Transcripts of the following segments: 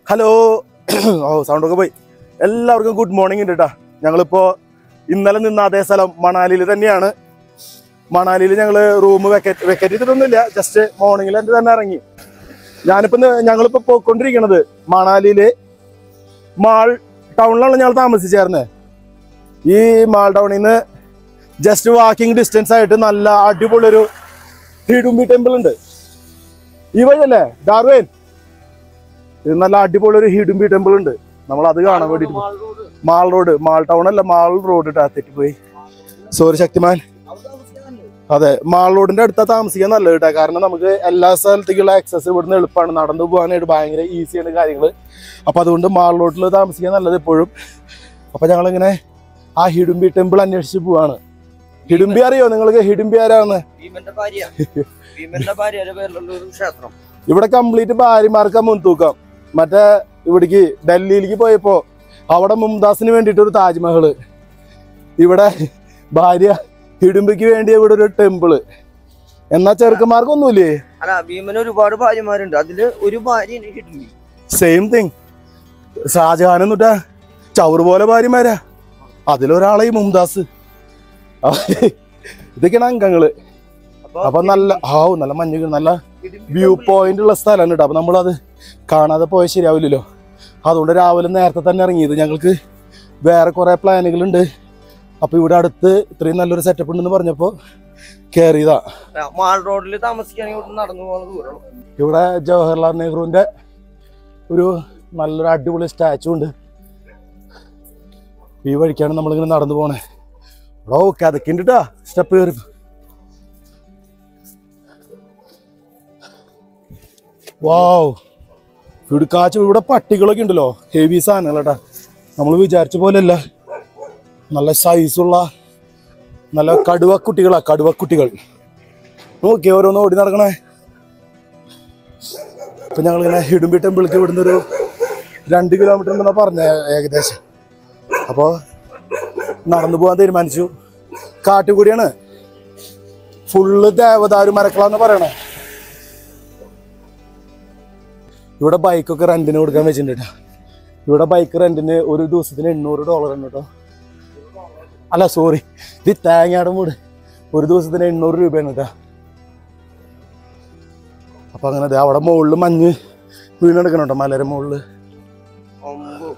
Hello ഓ സൗണ്ടൊക്കെ പോയി എല്ലാവർക്കും ഗുഡ് മോർണിംഗ് ഉണ്ട് കേട്ടാ ഞങ്ങളിപ്പോ ഇന്നലെ നിന്ന അതേ സ്ഥലം മണാലിയിൽ തന്നെയാണ് മണാലിയിൽ ഞങ്ങൾ റൂം വെക്കറ്റ് വെക്കറ്റ് ചെയ്തിട്ടൊന്നുമില്ല ജസ്റ്റ് മോർണിംഗിൽ എൻ്റെ തന്നെ ഇറങ്ങി ഞാനിപ്പോ ഇന്ന് ഞങ്ങളിപ്പോ പോയിക്കൊണ്ടിരിക്കണത് മണാലിയില് മാൾ ടൗണിലാണ് ഞങ്ങൾ താമസിച്ചായിരുന്നത് ഈ മാൾ ടൗണിൽ നിന്ന് ജസ്റ്റ് വാക്കിംഗ് ഡിസ്റ്റൻസ് ആയിട്ട് നല്ല അടിപൊളി ഒരു ഹിഡുംബി ടെമ്പിൾ ഉണ്ട് ഈ വഴിയല്ലേ ഡാർവേൻ ഇത് നല്ല അടിപൊളി ഒരു ഹിഡുംബി ടെമ്പിൾ ഉണ്ട് നമ്മൾ അത് കാണാൻ വേണ്ടിട്ട് മാൾ റോഡ് മാൾ ടൗൺ അല്ല മാൾ റോഡ് ഇട്ടാ തെറ്റിപ്പോയി സോറി ശക്തിമാൻ അതെ മാൾ റോഡിന്റെ അടുത്താ താമസിക്കാൻ നല്ലത് കേട്ടോ കാരണം നമുക്ക് എല്ലാ സ്ഥലത്തേക്കുള്ള ആക്സസ് ഇവിടുന്ന് എളുപ്പമാണ് നടന്നു പോകാനായിട്ട് ഭയങ്കര ഈസിയാണ് കാര്യങ്ങൾ അപ്പൊ അതുകൊണ്ട് മാൾ റോഡിൽ താമസിക്കാൻ നല്ലത് എപ്പോഴും അപ്പൊ ഞങ്ങളിങ്ങനെ ആ ഹിഡുംബി ടെമ്പിൾ അന്വേഷിച്ച് പോവാണ് ഹിഡുംബി അറിയോ നിങ്ങൾക്ക് ഹിഡുംബി ആരാന്ന് ഭീമന്റെ ഭാര്യ ഭീമന്റെ ഭാര്യയുടെ പേരിലുള്ള ഒരു ക്ഷേത്രം ഇവിടെ കംപ്ലീറ്റ് ഭാര്യമാർക്കാ മുൻതൂക്കം മറ്റേ ഇവിടേക്ക് ഡൽഹിയിലേക്ക് പോയപ്പോ അവിടെ മുംതാസിന് വേണ്ടിയിട്ട് ഒരു താജ്മഹല് ഇവിടെ ഭാര്യ ഹിഡുംബിക്ക് വേണ്ടി ഇവിടെ ഒരു ടെമ്പിള് എന്നാ ചെറുക്കന്മാർക്കൊന്നുമില്ലേ അല്ല ഭീമന് ഒരുപാട് ഭാര്യമാരുണ്ട് അതില് ഒരു ഭാര്യ കിട്ടില്ല സെയിം തിങ് ഷാജഹാൻ എന്നിട്ടാ ചവറ് പോലെ ഭാര്യമാരാ അതിലൊരാളെ ഈ മുംതാസ് ഇതൊക്കെയാണ് അംഗങ്ങള് അപ്പൊ നല്ല ഹാവ് നല്ല മഞ്ഞ് നല്ല വ്യൂ പോയിന്റ് ഉള്ള സ്ഥലമാണ് കേട്ടോ അപ്പൊ നമ്മളത് കാണാതെ പോയാൽ ശരിയാവില്ലല്ലോ അതുകൊണ്ട് രാവിലെ നേരത്തെ തന്നെ ഇറങ്ങിയത് ഞങ്ങൾക്ക് വേറെ കുറെ പ്ലാനുകളുണ്ട് അപ്പൊ ഇവിടെ അടുത്ത് ഇത്രയും നല്ലൊരു സെറ്റപ്പ് ഉണ്ടെന്ന് പറഞ്ഞപ്പോ കയറിയതാ മാൾ റോഡിൽ താമസിക്കുകയാണെങ്കിൽ ഇവിടെ നടന്നു പോകുന്ന ദൂരം ഇവിടെ ജവഹർലാൽ നെഹ്റുവിന്റെ ഒരു നല്ലൊരു അടിപൊളി സ്റ്റാച്ചു ഉണ്ട് ഈ വഴിക്കാണ് നമ്മളിങ്ങനെ നടന്നു പോണേ ഇവിടെ ഓക്കെ അതൊക്കെ ഉണ്ട് കേട്ടാ സ്റ്റെപ്പ് കയറി വാവ് ഇവിടെ കാച്ചു ഇവിടെ പട്ടികളൊക്കെ ഉണ്ടല്ലോ ഹെവി സാധനങ്ങളാട്ടാ നമ്മൾ വിചാരിച്ച പോലെയല്ല നല്ല സൈസുള്ള നല്ല കടുവക്കുട്ടികളാ കടുവക്കുട്ടികൾ നോക്കി ഓരോന്ന് ഓടി നടക്കണേ ഇപ്പൊ ഞങ്ങൾ ഇങ്ങനെ ഹിഡുംബി ടെമ്പിൾക്ക് ഇവിടുന്ന് ഒരു രണ്ട് കിലോമീറ്റർ ഉണ്ടെന്നാ പറഞ്ഞ ഏകദേശം അപ്പോൾ നടന്നു പോകാൻ തീരുമാനിച്ചു കാട്ടുകൂടിയാണ് ഫുള്ള് ദേവദാരു മരക്കളാന്ന് പറയണേ ഇവിടെ ബൈക്കൊക്കെ റെന്റിന് കൊടുക്കാൻ വെച്ചിട്ടുണ്ട് ട്ടോ. ഇവിടെ ബൈക്ക് റെന്റിന് ഒരു ദിവസത്തിന് എണ്ണൂറ് ഡോളർ ഉണ്ട് കേട്ടോ അല്ല സോറി ഇത് തേങ്ങയുടെ മൂട് ഒരു ദിവസത്തിന് എണ്ണൂറ് രൂപയാണ് കേട്ടോ അപ്പൊ അങ്ങനെ ദേ അവിടെ മുകളിൽ മഞ്ഞ് വീണെടുക്കണുണ്ടോ മലര മുകളില് ഒമ്പത്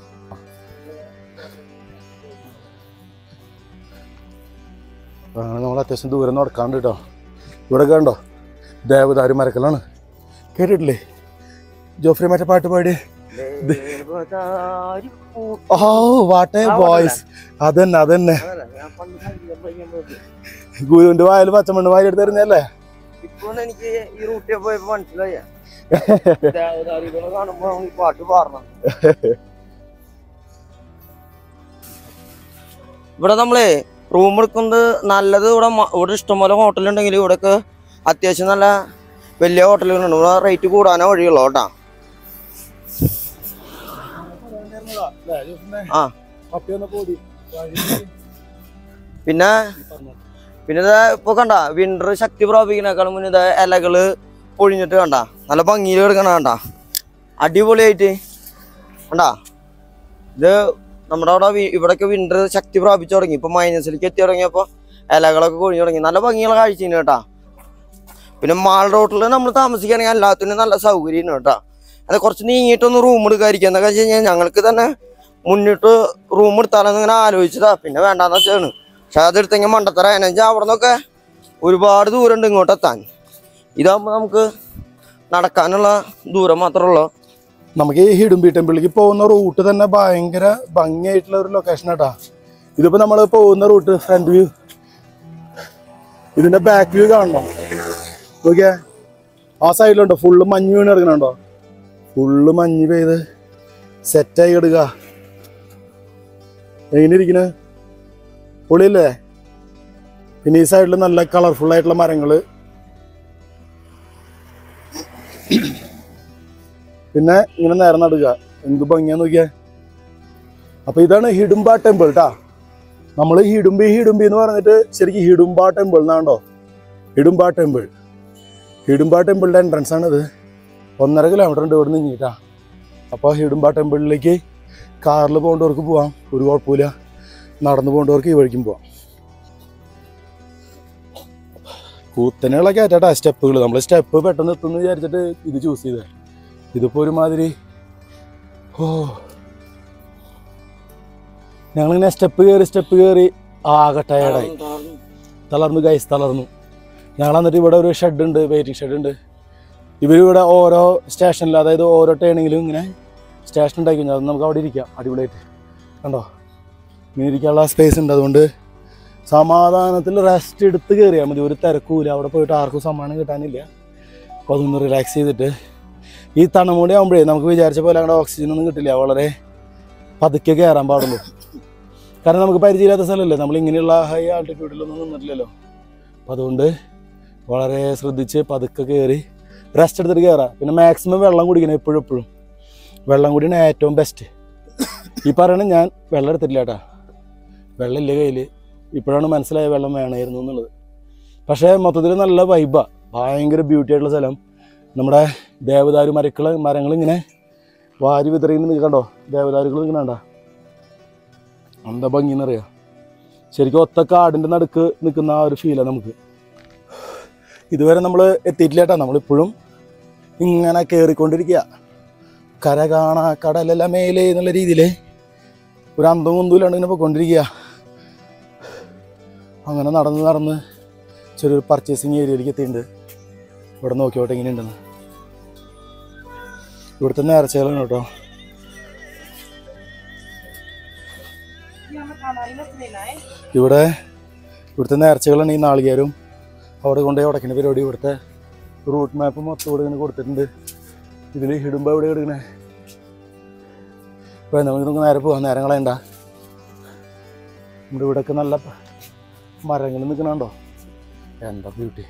അപ്പൊ അങ്ങനെ നമ്മൾ അത്യാവശ്യം ദൂരം നടക്കാണ്ട് കേട്ടോ ഇവിടെ കണ്ടോ ദേവദാരു മരക്കലാണ് കേട്ടിട്ടില്ലേ ജോഫ്രി മറ്റേ പാട്ട് പാടി ദേവദാരു പൂ- ഓ വാട്ടേ ആ, ബോയ്സ് അതന്നെ അതന്നെ അതല്ല, ഞാൻ പണ്ട് സംഗീതം പഠിക്കാൻ പോയത്. ഗുരുവിന്റെ വായിൽ പച്ചമണ്ണ് വാരി എടുത്ത് തരുന്നല്ലേ ഇപ്പോഴാണ് എനിക്ക് ഈ റൂട്ടിൽ പോയപ്പോ മനസ്സിലായ ദേവദാരുകളെ കാണുമ്പോ ഈ പാട്ട് പാടണം ഇവിടെ നമ്മളെ റൂം എടുക്കുന്നത് നല്ലത് ഇവിടെ മ- ഇവിടെ ഇഷ്ടംപോലെ ഹോട്ടൽ ഉണ്ടെങ്കിൽ ഇവിടെയൊക്കെ അത്യാവശ്യം നല്ല വലിയ ഹോട്ടലുകളുണ്ട് ഇവിടെ റേറ്റ് കൂടാനോ വഴിയുള്ളൂ കേട്ടാ ആ പിന്നെ പിന്നെ ഇത് ഇപ്പൊ കണ്ട വിന്റർ ശക്തി പ്രാപിക്കുന്നേക്കാളും മുന്നേ ഇത് ഇലകള് പൊഴിഞ്ഞിട്ട് കണ്ട നല്ല ഭംഗിയിൽ കിടക്കണ കണ്ട അടിപൊളിയായിട്ട് കണ്ടാ ഇത് നമ്മുടെ അവിടെ വി- ഇവിടൊക്കെ വിന്റർ ശക്തി പ്രാപിച്ചു തുടങ്ങി ഇപ്പൊ മൈനസിലേക്ക് എത്തി തുടങ്ങിയപ്പോ ഇലകളൊക്കെ കൊഴിഞ്ഞു തുടങ്ങി നല്ല ഭംഗിയുള്ള കാഴ്ചയാണ് കേട്ടാ പിന്നെ മാൾ റോട്ടിൽ നമ്മൾ താമസിക്കുകയാണെങ്കിൽ എല്ലാത്തിനും നല്ല സൗകര്യമാണ് കേട്ടാ അത് കുറച്ച് നീങ്ങിയിട്ടൊന്ന് റൂം എടുക്കാതിരിക്കുക എന്നൊക്കെ വെച്ച് കഴിഞ്ഞാൽ ഞങ്ങൾക്ക് തന്നെ മുന്നിട്ട് റൂം എടുത്താലെന്ന് ഇങ്ങനെ ആലോചിച്ചതാ പിന്നെ വേണ്ടാന്ന് വെച്ചാണ് പക്ഷെ അതെടുത്തെങ്കിൽ മണ്ടത്തര എന്നുവെച്ചാൽ അവിടെ നിന്നൊക്കെ ഒരുപാട് ദൂരം ഉണ്ട് ഇങ്ങോട്ട് എത്താൻ ഇതാകുമ്പോൾ നമുക്ക് നടക്കാനുള്ള ദൂരം മാത്രമേ ഉള്ളൂ നമുക്ക് ഈ ഹിഡുംബി ടെമ്പിളിലേക്ക് പോകുന്ന റൂട്ട് തന്നെ ഭയങ്കര ഭംഗിയായിട്ടുള്ള ഒരു ലൊക്കേഷൻ ആട്ടാ ഇതിപ്പോ നമ്മൾ പോകുന്ന റൂട്ട് ഫ്രണ്ട് വ്യൂ ഇതിന്റെ ബാക്ക് വ്യൂ കാണണം നോക്കിയേ ആ സൈഡിലുണ്ടോ ഫുള്ള് മഞ്ഞ് വീണ് കിടക്കണുണ്ടോ ഫുള്ള് മഞ്ഞ് പെയ്ത് സെറ്റായി കിടക്കുക എങ്ങനെ ഇരിക്കണേ പൊളിയല്ലേ പിന്നെ ഈ സൈഡിൽ നല്ല കളർഫുൾ ആയിട്ടുള്ള മരങ്ങള് പിന്നെ ഇങ്ങനെ നേരെ നടുക എന്ത് ഭംഗിയാ നോക്കിയേ അപ്പൊ ഇതാണ് ഹിഡുംബ ടെമ്പിൾ ട്ടാ നമ്മൾ ഹിഡുംബി ഹിഡുംബി എന്ന് പറഞ്ഞിട്ട് ശരിക്കും ഹിഡുംബ ടെമ്പിൾ എന്നാണ്ടോ ഹിഡുംബ ടെമ്പിൾ ഹിഡുംബ ടെമ്പിളിന്റെ എൻട്രൻസ് ആണ് ഇത് ഒന്നര കിലോമീറ്റർ ഉണ്ട് ഇവിടെ നീങ്ങിട്ടാ അപ്പോൾ ഹിഡുംബ ടെമ്പിളിലേക്ക് കാറിൽ പോകേണ്ടവർക്ക് പോവാം ഒരു കുഴപ്പമില്ല നടന്നു പോകേണ്ടവർക്ക് ഈ വഴിക്കും പോവാം കൂത്തനെയുള്ള കയറ്റാട്ടാ സ്റ്റെപ്പുകൾ നമ്മൾ സ്റ്റെപ്പ് പെട്ടെന്ന് എത്തുമെന്ന് വിചാരിച്ചിട്ട് ഇത് ചൂസ് ചെയ്തത് ഇതിപ്പോൾ ഒരുമാതിരി ഓ ഞങ്ങളിങ്ങനെ സ്റ്റെപ്പ് കയറി സ്റ്റെപ്പ് കയറി ആകെ ടയർഡായി തളർന്നു ഗൈസ് തളർന്നു ഞങ്ങൾ എന്നിട്ട് ഇവിടെ ഒരു ഷെഡ് ഉണ്ട് വെയിറ്റിംഗ് ഷെഡ് ഉണ്ട് ഇവരിവിടെ ഓരോ സ്റ്റേഷനിൽ അതായത് ഓരോ ടേണിങ്ങിലും ഇങ്ങനെ സ്റ്റേഷൻ ഉണ്ടാക്കി കഴിഞ്ഞാൽ അത് നമുക്ക് അവിടെ ഇരിക്കാം അടിപൊളിയായിട്ട് കണ്ടോ ഇങ്ങനെ ഇരിക്കാനുള്ള സ്പേസ് ഉണ്ട് അതുകൊണ്ട് സമാധാനത്തിൽ റെസ്റ്റ് എടുത്ത് കയറിയാൽ മതി ഒരു തിരക്കൂല അവിടെ പോയിട്ട് ആർക്കും സമ്മാനം കിട്ടാനില്ല അപ്പോൾ അതൊന്ന് റിലാക്സ് ചെയ്തിട്ട് ഈ തണുമൂടി ആകുമ്പോഴേ നമുക്ക് വിചാരിച്ച പോലെ അങ്ങനെ ഓക്സിജൻ ഒന്നും കിട്ടില്ല വളരെ പതുക്കെ കയറാൻ പാടുള്ളൂ കാരണം നമുക്ക് പരിചയമില്ലാത്ത സ്ഥലമല്ലേ നമ്മൾ ഇങ്ങനെയുള്ള ഹൈ ആൾട്ടിറ്റ്യൂഡിലൊന്നും നിന്നിട്ടില്ലല്ലോ അപ്പം അതുകൊണ്ട് വളരെ ശ്രദ്ധിച്ച് പതുക്കെ കയറി റെസ്റ്റ് എടുത്തിട്ട് കയറാം പിന്നെ മാക്സിമം വെള്ളം കുടിക്കണം എപ്പോഴും എപ്പോഴും വെള്ളം കുടിയാണ് ഏറ്റവും ബെസ്റ്റ് ഈ പറയണ ഞാൻ വെള്ളം എടുത്തിട്ടില്ല കേട്ടാ വെള്ളം ഇല്ല കയ്യിൽ ഇപ്പോഴാണ് മനസ്സിലായ വെള്ളം വേണമായിരുന്നു എന്നുള്ളത് പക്ഷേ മൊത്തത്തിൽ നല്ല വൈബാ ഭയങ്കര ബ്യൂട്ടി ആയിട്ടുള്ള സ്ഥലം നമ്മുടെ ദേവദാരു മരക്കള മരങ്ങൾ ഇങ്ങനെ വാരി വിതറിയുന്ന കണ്ടോ ദേവദാരുകൾ ഇങ്ങനെ കണ്ടോ എന്താ ഭംഗി എന്നറിയാം ശരിക്കും ഒത്ത കാടിൻ്റെ നടുക്ക് നിൽക്കുന്ന ആ ഒരു ഫീലാണ് നമുക്ക് ഇതുവരെ നമ്മൾ എത്തിയിട്ടില്ല കേട്ടോ നമ്മളിപ്പോഴും ഇങ്ങനെ കയറിക്കൊണ്ടിരിക്കുക കര കാണാ കടലെല്ലാം മേലെ എന്നുള്ള രീതിയിൽ ഒരു അന്തം കുന്തൂലാണ് ഇങ്ങനെ പോയിക്കൊണ്ടിരിക്കുക അങ്ങനെ നടന്ന് നടന്ന് ചെറിയൊരു പർച്ചേസിങ് ഏരിയയിലേക്ക് എത്തിയിട്ടുണ്ട് ഇവിടെ നോക്കിയോട്ടെ എങ്ങനെയുണ്ടെന്ന് ഇവിടുത്തെ നേർച്ചകളാണ് കേട്ടോ ഇവിടെ ഇവിടുത്തെ നേർച്ചകളാണ് ഈ നാളികേരും അവിടെ കൊണ്ടുപോയി ഉടക്കുന്ന പരിപാടി ഇവിടുത്തെ റൂട്ട് മാപ്പ് മൊത്തം ഇവിടെ ഇങ്ങനെ കൊടുത്തിട്ടുണ്ട് ഇതിൽ ഇടുമ്പോൾ എവിടെ എടുക്കണേ ഇപ്പോൾ നമുക്ക് നമുക്ക് നേരെ പോകാം നേരം കളയണ്ട നമ്മുടെ ഇവിടെയൊക്കെ നല്ല മരങ്ങൾ നിൽക്കണുണ്ടോ എന്താ ബ്യൂട്ടി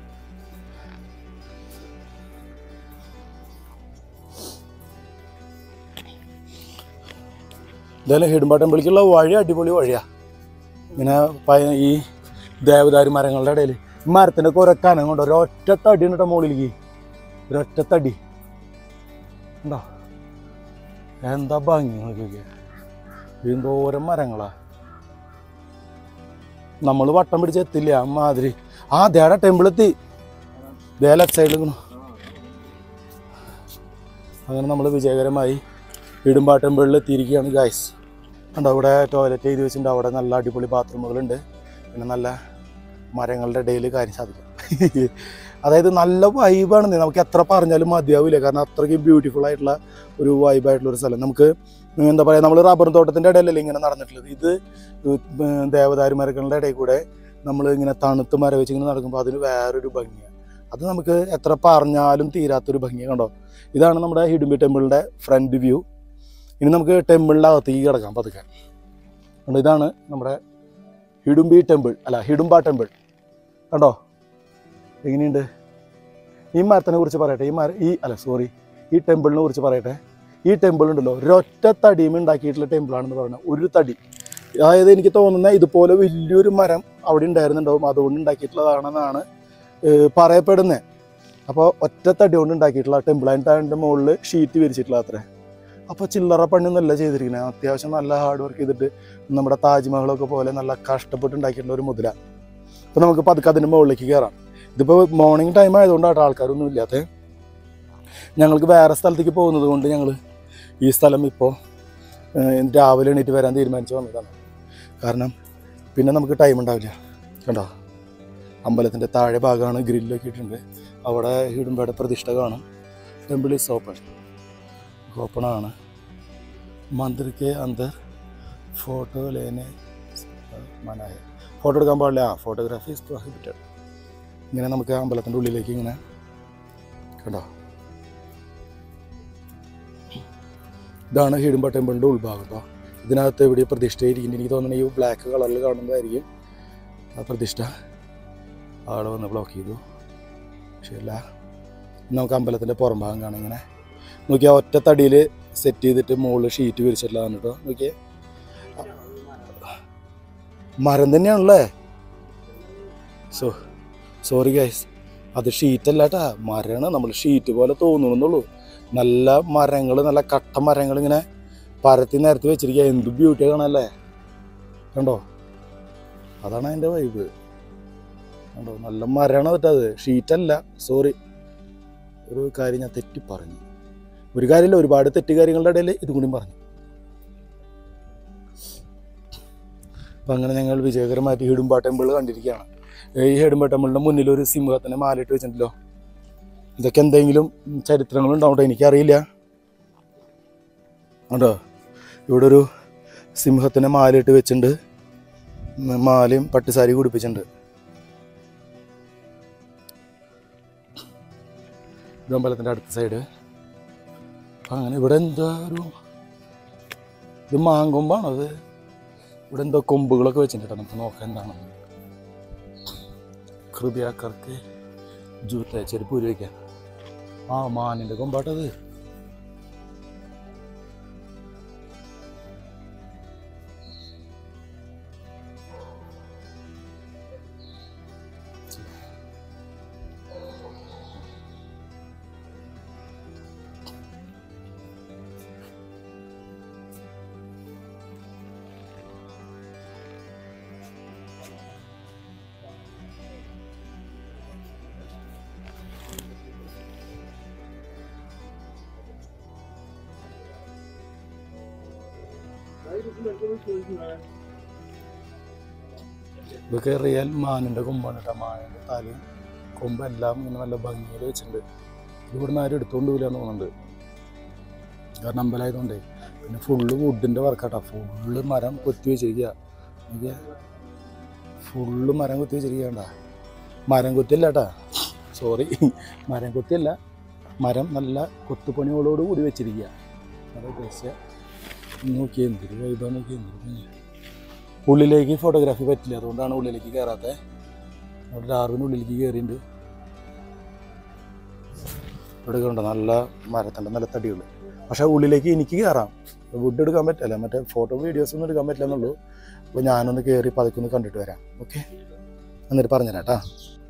ഇതെല്ലാം ഹിഡുമ്പ ടെമ്പിളിലേക്കുള്ള വഴി അടിപൊളി വഴിയാ ഇങ്ങനെ പയ- ഈ ദേവദാരു മരങ്ങളുടെ ഇടയിൽ മരത്തിൻ്റെ ഒക്കെ ഒരക്കാനം കൊണ്ട് ഒരൊറ്റ തടി ഉണ്ട് കേട്ടോ മുകളിലേക്ക് ഒരൊറ്റ തടി ഉണ്ടോ എന്താ ഭംഗി നോക്കിയൊക്കെ എന്തോരം മരങ്ങളാ നമ്മൾ വട്ടം പിടിച്ച് എത്തില്ല അമ്മാതിരി ആ ദേടെ ടെമ്പിൾ എത്തി ദേ ലെഫ്റ്റ് സൈഡിൽ നിൽക്കണു അങ്ങനെ നമ്മൾ വിജയകരമായി ഇടുമ്പാ ടെമ്പിളിൽ എത്തിയിരിക്കുകയാണ് ഗായ്സ് കണ്ടോ ഇവിടെ ടോയ്ലറ്റ് എഴുതി വെച്ചിട്ടുണ്ട് അവിടെ നല്ല അടിപൊളി ബാത്റൂമുകളുണ്ട് പിന്നെ നല്ല മരങ്ങളുടെ ഇടയിൽ കാര്യം സാധിക്കും അതായത് നല്ല വൈബാണ് നമുക്ക് എത്ര പറഞ്ഞാലും മതിയാവില്ല കാരണം അത്രയ്ക്ക് ബ്യൂട്ടിഫുൾ ആയിട്ടുള്ള ഒരു വൈബായിട്ടുള്ള ഒരു സ്ഥലം നമുക്ക് എന്താ പറയുക നമ്മൾ റബ്ബർ തോട്ടത്തിൻ്റെ ഇടയിലല്ലേ ഇങ്ങനെ നടന്നിട്ടുള്ളത് ഇത് ദേവദാരു മരങ്ങളുടെ ഇടയിൽ കൂടെ നമ്മൾ ഇങ്ങനെ തണുത്ത് മര വെച്ച് ഇങ്ങനെ നടക്കുമ്പോൾ അതിന് വേറൊരു ഭംഗിയാണ് അത് നമുക്ക് എത്ര പറഞ്ഞാലും തീരാത്തൊരു ഭംഗിയാണ് കണ്ടോ ഇതാണ് നമ്മുടെ ഹിഡുമ്പി ടെമ്പിളിൻ്റെ ഫ്രണ്ട് വ്യൂ ഇനി നമുക്ക് ടെമ്പിളിൻ്റെ അകത്തേക്ക് കിടക്കാം പതുക്കെ കണ്ടോ ഇതാണ് നമ്മുടെ ഹിഡുംബി ടെമ്പിൾ അല്ല ഹിഡുംബ ടെമ്പിൾ കണ്ടോ എങ്ങനെയുണ്ട് ഈ മരത്തിനെ കുറിച്ച് പറയട്ടെ ഈ മര ഈ അല്ല സോറി ഈ ടെമ്പിളിനെ കുറിച്ച് പറയട്ടെ ഈ ടെമ്പിൾ ഉണ്ടല്ലോ ഒരൊറ്റ തടിയും ഉണ്ടാക്കിയിട്ടുള്ള ടെമ്പിളാണെന്ന് പറയുന്നത് ഒരു തടി അതായത് എനിക്ക് തോന്നുന്ന ഇതുപോലെ വലിയൊരു മരം അവിടെ ഉണ്ടായിരുന്നുണ്ടാവും അതുകൊണ്ട് ഉണ്ടാക്കിയിട്ടുള്ളതാണെന്നാണ് ഏഹ് പറയപ്പെടുന്നത് അപ്പോൾ ഒറ്റ തടി കൊണ്ട് ഉണ്ടാക്കിയിട്ടുള്ള ടെമ്പിൾ അതിൻ്റെ അതിൻ്റെ മുകളിൽ ഷീറ്റ് വിരിച്ചിട്ടുള്ള അത്രേ അപ്പോൾ ചില്ലറ പണിയൊന്നുമല്ല ചെയ്തിരിക്കുന്നത് അത്യാവശ്യം നല്ല ഹാർഡ് വർക്ക് ചെയ്തിട്ട് നമ്മുടെ താജ്മഹലൊക്കെ പോലെ നല്ല കഷ്ടപ്പെട്ട് ഉണ്ടാക്കിയിട്ടുള്ള ഒരു മുദ്ര അപ്പോൾ നമുക്ക് പതുക്കെ അതിൻ്റെ മുകളിലേക്ക് കയറാം ഇതിപ്പോൾ മോർണിംഗ് ടൈം ആയതുകൊണ്ടാണ് ആൾക്കാരൊന്നും ഇല്ലാത്തത് ഞങ്ങൾക്ക് വേറെ സ്ഥലത്തേക്ക് പോകുന്നത് കൊണ്ട് ഞങ്ങൾ ഈ സ്ഥലം ഇപ്പോൾ രാവിലെ എണീറ്റ് വരാൻ തീരുമാനിച്ച് വന്നതാണ് കാരണം പിന്നെ നമുക്ക് ടൈം ഉണ്ടാവില്ല കണ്ടോ അമ്പലത്തിൻ്റെ താഴെ ഭാഗമാണ് ഗ്രില്ലൊക്കെ ഇട്ടിട്ടുണ്ട് അവിടെ ഇടുമ്പോടെ പ്രതിഷ്ഠ കാണും ടെമ്പിൾ ഈസ് ഓപ്പൺ ഓപ്പൺ ആണ് മന്ദിർ കെ അന്തർ ഫോട്ടോ ലേനെ മനായ ഫോട്ടോ എടുക്കാൻ പാടില്ല ആ ഫോട്ടോഗ്രാഫി ഇസ് പ്രൊഹിബിറ്റഡ് ഇങ്ങനെ നമുക്ക് അമ്പലത്തിൻ്റെ ഉള്ളിലേക്ക് ഇങ്ങനെ കണ്ടോ ഇതാണ് ഹിഡുമ്പ ടെമ്പിളിൻ്റെ ഉൾഭാഗം കേട്ടോ ഇതിനകത്ത് എവിടെ പ്രതിഷ്ഠയിരിക്കുന്നത് എനിക്ക് തോന്നുന്നത് ഈ ബ്ലാക്ക് കളറിൽ കാണുന്നതായിരിക്കും ആ പ്രതിഷ്ഠ ആള് വന്ന് ബ്ലോക്ക് ചെയ്തു ശരിയല്ല നമുക്ക് അമ്പലത്തിൻ്റെ പുറം ഭാഗം കാണാം ഇങ്ങനെ നോക്കിയാൽ ഒറ്റ തടിയിൽ സെറ്റ് ചെയ്തിട്ട് മുകളിൽ ഷീറ്റ് വിരിച്ചിട്ടുള്ളതാണ് കേട്ടോ നോക്കിയേ മരം തന്നെയാണല്ലേ സോ സോറി ഗൈസ് അത് ഷീറ്റല്ല കേട്ടാ മരമാണ് നമ്മൾ ഷീറ്റ് പോലെ തോന്നുന്നുള്ളൂ നല്ല മരങ്ങൾ നല്ല കട്ട മരങ്ങൾ ഇങ്ങനെ പരത്തി നിരത്തി വെച്ചിരിക്കുക എന്ത് ബ്യൂട്ടി കാണാല്ലേ കണ്ടോ അതാണ് അതിൻ്റെ വൈബ് കണ്ടോ നല്ല മരമാണ് കേട്ടത് ഷീറ്റല്ല സോറി ഒരു കാര്യം ഞാൻ തെറ്റി പറഞ്ഞു ഒരു കാര്യമില്ല ഒരുപാട് തെറ്റ് കാര്യങ്ങളുടെ ഇടയിൽ ഇതും കൂടി പറഞ്ഞു അപ്പം അങ്ങനെ ഞങ്ങൾ വിജയകരമായിട്ട് ഹിഡുംബ ടെമ്പിൾ കണ്ടിരിക്കുകയാണ് ഈ ഹിഡുംബ ടെമ്പിളിൻ്റെ മുന്നിൽ ഒരു സിംഹത്തിനെ മാലിട്ട് വെച്ചിട്ടുണ്ടല്ലോ ഇതൊക്കെ എന്തെങ്കിലും ചരിത്രങ്ങളുണ്ടാവട്ടെ എനിക്കറിയില്ല ഉണ്ടോ ഇവിടെ ഒരു സിംഹത്തിനെ മാലയിട്ട് വെച്ചിട്ടുണ്ട് ഉം, മാലയും പട്ടുസാരി കുടിപ്പിച്ചിട്ടുണ്ട് ഇത് അമ്പലത്തിൻ്റെ അടുത്ത സൈഡ് അങ്ങനെ ഇവിടെ എന്താ ഒരു ഇത് മാങ്കൊമ്പാണോ അത് ഇവിടെ എന്തോ കൊമ്പുകളൊക്കെ വെച്ചിട്ടുണ്ട് കേട്ടോ നമുക്ക് നോക്കാം എന്താണ് ഹൃദയാക്കർക്ക് ജൂത്ത ചെരുപ്പ് ഊരി വയ്ക്കാൻ ആ മാനിൻ്റെ കൊമ്പാട്ടത് ഇതൊക്കെ റിയൽ മാനിൻ്റെ കൊമ്പാണ് കേട്ടോ മാനിൻ്റെ തലയും കൊമ്പെല്ലാം ഇങ്ങനെ നല്ല ഭംഗിയിൽ വെച്ചിട്ടുണ്ട് ഇത് ഇവിടുന്ന് ആരും എടുത്തുകൊണ്ട് പോകില്ല എന്ന് തോന്നുന്നുണ്ട് കാരണം അമ്പലമായതുകൊണ്ടേ പിന്നെ ഫുള്ള് വുഡിൻ്റെ വർക്കാട്ടോ ഫുള്ള് മരം കൊത്തി വെച്ചിരിക്കുക നോക്കിയേ ഫുള്ള് മരം കൊത്തി വെച്ചിരിക്കണ്ട മരം കൊത്തിയല്ല കേട്ടാ സോറി മരം കൊത്തിയല്ല മരം നല്ല കൊത്തുപണികളോട് കൂടി വെച്ചിരിക്കുക അത് ഉദ്ദേശിച്ച നോക്കി എന്തൊരു വൈബാ നോക്കി എന്തൊരു ഭംഗി. ഉള്ളിലേക്ക് ഫോട്ടോഗ്രാഫി പറ്റില്ല അതുകൊണ്ടാണ് ഉള്ളിലേക്ക് കയറാത്തത് അവിടെ ഡാർവിന് ഉള്ളിലേക്ക് കയറിയിട്ടുണ്ട് ഇവിടെ കണ്ടോ നല്ല മരത്തിൻ്റെ നല്ല തടികൾ പക്ഷേ ഉള്ളിലേക്ക് എനിക്ക് കയറാം വുഡ് എടുക്കാൻ പറ്റില്ല മറ്റേ ഫോട്ടോ വീഡിയോസ് ഒന്നും എടുക്കാൻ പറ്റില്ല എന്നുള്ളൂ അപ്പോൾ ഞാനൊന്ന് കയറി പതുക്കെ ഒന്ന് കണ്ടിട്ട് വരാം ഓക്കെ എന്നിട്ട് പറഞ്ഞുതരാം കേട്ടോ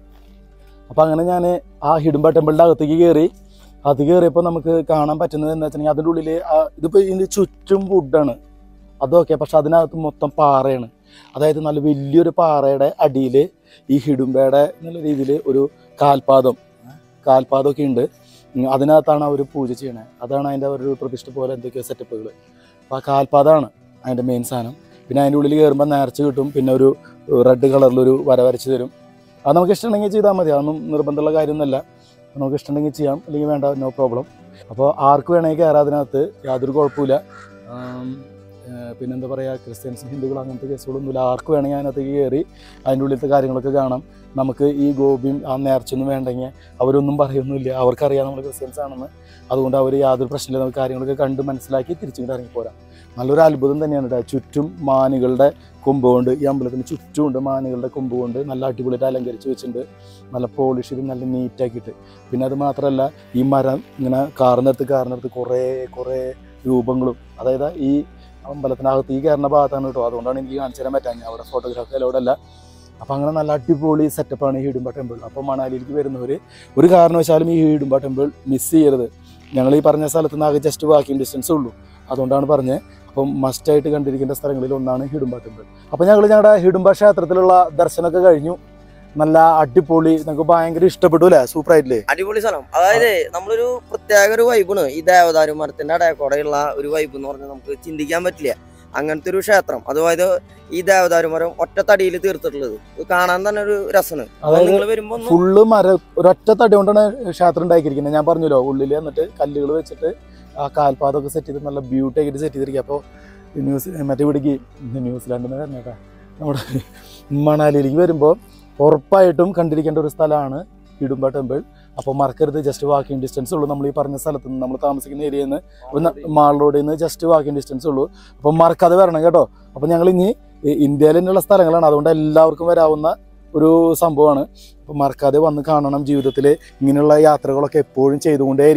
അപ്പോൾ അങ്ങനെ ഞാൻ ആ ഹിഡുംബ ടെമ്പിളിൻ്റെ അകത്തേക്ക് കയറി അത് കയറിയപ്പോൾ നമുക്ക് കാണാൻ പറ്റുന്നത് എന്താ വെച്ചിട്ടുണ്ടെങ്കിൽ അതിൻ്റെ ഉള്ളിൽ ഇതിപ്പോൾ ഇതിൻ്റെ ചുറ്റും വുഡാണ് അതൊക്കെ പക്ഷെ അതിനകത്ത് മൊത്തം പാറയാണ് അതായത് നല്ല വലിയൊരു പാറയുടെ അടിയിൽ ഈ ഹിഡുംബയുടെ എന്നുള്ള രീതിയിൽ ഒരു കാൽപാദം കാൽപാദമൊക്കെ ഉണ്ട് ഉം, അതിനകത്താണ് അവർ പൂജ ചെയ്യണത് അതാണ് അതിൻ്റെ ഒരു പ്രതിഷ്ഠ പോലെ എന്തൊക്കെയോ സെറ്റപ്പുകൾ അപ്പോൾ ആ കാൽപാദമാണ് അതിൻ്റെ മെയിൻ സാധനം പിന്നെ അതിൻ്റെ ഉള്ളിൽ കയറുമ്പോൾ നേർച്ച കിട്ടും പിന്നെ ഒരു റെഡ് കളറിലൊരു വര വരച്ച് തരും അത് നമുക്ക് ഇഷ്ടമുണ്ടെങ്കിൽ ചെയ്താൽ മതി അതൊന്നും നിർബന്ധമുള്ള കാര്യമൊന്നുമല്ല അപ്പോൾ നമുക്ക് ഇഷ്ടമുണ്ടെങ്കിൽ ചെയ്യാം അല്ലെങ്കിൽ വേണ്ട നോ പ്രോബ്ലം അപ്പോൾ ആർക്ക് വേണമെങ്കിൽ കയറാം അതിനകത്ത് യാതൊരു കുഴപ്പമില്ല ആം, ഏഹ് പിന്നെന്താ പറയുക ക്രിസ്ത്യൻസ് ഹിന്ദുക്കൾ അങ്ങനത്തെ കേസുകളൊന്നുമില്ല ആർക്ക് വേണമെങ്കിൽ അതിനകത്തേക്ക് കയറി അതിൻ്റെ ഉള്ളിലത്തെ കാര്യങ്ങളൊക്കെ കാണാം നമുക്ക് ഈ ഗോപിയും ആ നേർച്ചയൊന്നും വേണ്ടെങ്കിൽ അവരൊന്നും പറയൊന്നുമില്ല അവർക്കറിയാം നമ്മൾ ക്രിസ്ത്യൻസ് ആണെന്ന് അതുകൊണ്ട് അവർ യാതൊരു പ്രശ്നമില്ല നമുക്ക് കാര്യങ്ങളൊക്കെ കണ്ട് മനസ്സിലാക്കി തിരിച്ചിങ്ങോട്ട് ഇറങ്ങിപ്പോരാം നല്ലൊരു അത്ഭുതം തന്നെയാണ് കേട്ടോ ചുറ്റും മാനുകളുടെ കൊമ്പ് കൊണ്ട് ഈ അമ്പലത്തിന് ചുറ്റുമുണ്ട് മാനുകളുടെ കൊമ്പ് കൊണ്ട് നല്ല അടിപൊളിയായിട്ട് അലങ്കരിച്ച് വെച്ചിട്ടുണ്ട് നല്ല പോളിഷ് ചെയ്ത് നല്ല നീറ്റാക്കിയിട്ട് പിന്നെ അത് മാത്രമല്ല ഈ മരം ഇങ്ങനെ കാർന്നെടുത്ത് കാർന്നെടുത്ത് കുറേ കുറേ രൂപങ്ങളും അതായത് ഈ അമ്പലത്തിനകത്ത് ഈ കയറുന്ന ഭാഗത്താണ് കേട്ടോ അതുകൊണ്ടാണ് എനിക്ക് കാണിച്ചു തരാൻ പറ്റാൻ അവിടെ ഫോട്ടോഗ്രാഫി അലോടെ അല്ല അപ്പം അങ്ങനെ നല്ല അടിപൊളി സെറ്റപ്പാണ് ഈ ഹിഡുംബ ടെമ്പിൾ അപ്പോൾ മണാലിയിലേക്ക് വരുന്നവർ ഒരു കാരണവശാലും ഈ ഹിഡുംബ ടെമ്പിൾ മിസ് ചെയ്യരുത് ഞങ്ങൾ ഈ പറഞ്ഞ സ്ഥലത്ത് നിന്ന് ആകെ ജസ്റ്റ് വാക്കിംഗ് ഡിസ്റ്റൻസ് ഉള്ളൂ അതുകൊണ്ടാണ് പറഞ്ഞത് അപ്പം മസ്റ്റായിട്ട് കണ്ടിരിക്കേണ്ട സ്ഥലങ്ങളിൽ ഒന്നാണ് ഹിഡുംബ ടെമ്പിൾ അപ്പോൾ ഞങ്ങൾ ഞങ്ങളുടെ ഹിഡുംബ ക്ഷേത്രത്തിലുള്ള ദർശനമൊക്കെ കഴിഞ്ഞു നല്ല അടിപൊളി നമുക്ക് ഭയങ്കര ഇഷ്ടപ്പെട്ടു അല്ലേ സൂപ്പർ ആയിട്ടില്ലേ അടിപൊളി സ്ഥലം അതായത് നമ്മളൊരു പ്രത്യേക ഒരു വൈബാണ് ഈ ദേവദാരു മരത്തിന്റെ അടയക്കൂടെയുള്ള ഒരു വൈബ് എന്ന് പറഞ്ഞാൽ നമുക്ക് ചിന്തിക്കാൻ പറ്റില്ല അങ്ങനത്തെ ഒരു ക്ഷേത്രം അതായത് ഈ ദേവദാരു മരം ഒറ്റ തടിയിൽ തീർത്തിട്ടുള്ളത് ഇത് കാണാൻ തന്നെ ഒരു രസമാണ് അതായത് നിങ്ങൾ വരുമ്പോ ഒന്ന് ഫുള്ള് മര ഒരൊറ്റ തടി കൊണ്ടാണ് ക്ഷേത്രം ഉണ്ടാക്കിയിരിക്കുന്നത് ഞാൻ പറഞ്ഞല്ലോ ഉള്ളിൽ എന്നിട്ട് കല്ലുകൾ വെച്ചിട്ട് ആ കാൽപാദമൊക്കെ സെറ്റ് ചെയ്ത് നല്ല ബ്യൂട്ടി ആക്കിയിട്ട് സെറ്റ് ചെയ്തിരിക്കുക അപ്പോൾ ന്യൂസ് മറ്റേ ഇവിടേക്ക് ന്യൂസിലാൻഡിൽ നിന്ന് തന്നെ കേട്ടോ നമ്മുടെ മണാലിയിലേക്ക് വരുമ്പോൾ ഉറപ്പായിട്ടും കണ്ടിരിക്കേണ്ട ഒരു സ്ഥലമാണ് ഇടുമ്പ ടെമ്പിൾ അപ്പോൾ മറക്കരുത് ജസ്റ്റ് വാക്കിംഗ് ഡിസ്റ്റൻസ് ഉള്ളൂ നമ്മൾ ഈ പറഞ്ഞ സ്ഥലത്ത് നിന്ന് നമ്മൾ താമസിക്കുന്ന ഏരിയയിൽ നിന്ന് മാൾ റോഡിൽ നിന്ന് ജസ്റ്റ് വാക്കിംഗ് ഡിസ്റ്റൻസ് ഉള്ളൂ അപ്പം മറക്കാതെ വരണം കേട്ടോ അപ്പം ഞങ്ങൾ ഇനി ഇന്ത്യയിൽ തന്നെയുള്ള സ്ഥലങ്ങളാണ് അതുകൊണ്ട് എല്ലാവർക്കും വരാവുന്ന ഒരു സംഭവമാണ് അപ്പോൾ മറക്കാതെ വന്ന് കാണണം ജീവിതത്തിൽ ഇങ്ങനെയുള്ള യാത്രകളൊക്കെ എപ്പോഴും ചെയ്തുകൊണ്ടേയിരിക്കണം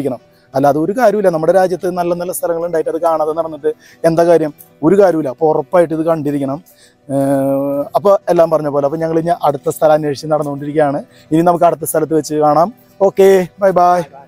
അല്ലാതെ ഒരു കാര്യമില്ല നമ്മുടെ രാജ്യത്ത് നല്ല നല്ല സ്ഥലങ്ങൾ ഉണ്ടായിട്ട് അത് കാണാതെ നടന്നിട്ട് എന്താ കാര്യം ഒരു കാര്യമില്ല അപ്പോൾ ഉറപ്പായിട്ട് ഇത് കണ്ടിരിക്കണം അപ്പോൾ എല്ലാം പറഞ്ഞ പോലെ അപ്പോൾ ഞങ്ങൾ ഇനി അടുത്ത സ്ഥലം അന്വേഷിച്ച് നടന്നുകൊണ്ടിരിക്കുകയാണ് ഇനി നമുക്ക് അടുത്ത സ്ഥലത്ത് വെച്ച് കാണാം ഓക്കെ ബൈ ബൈ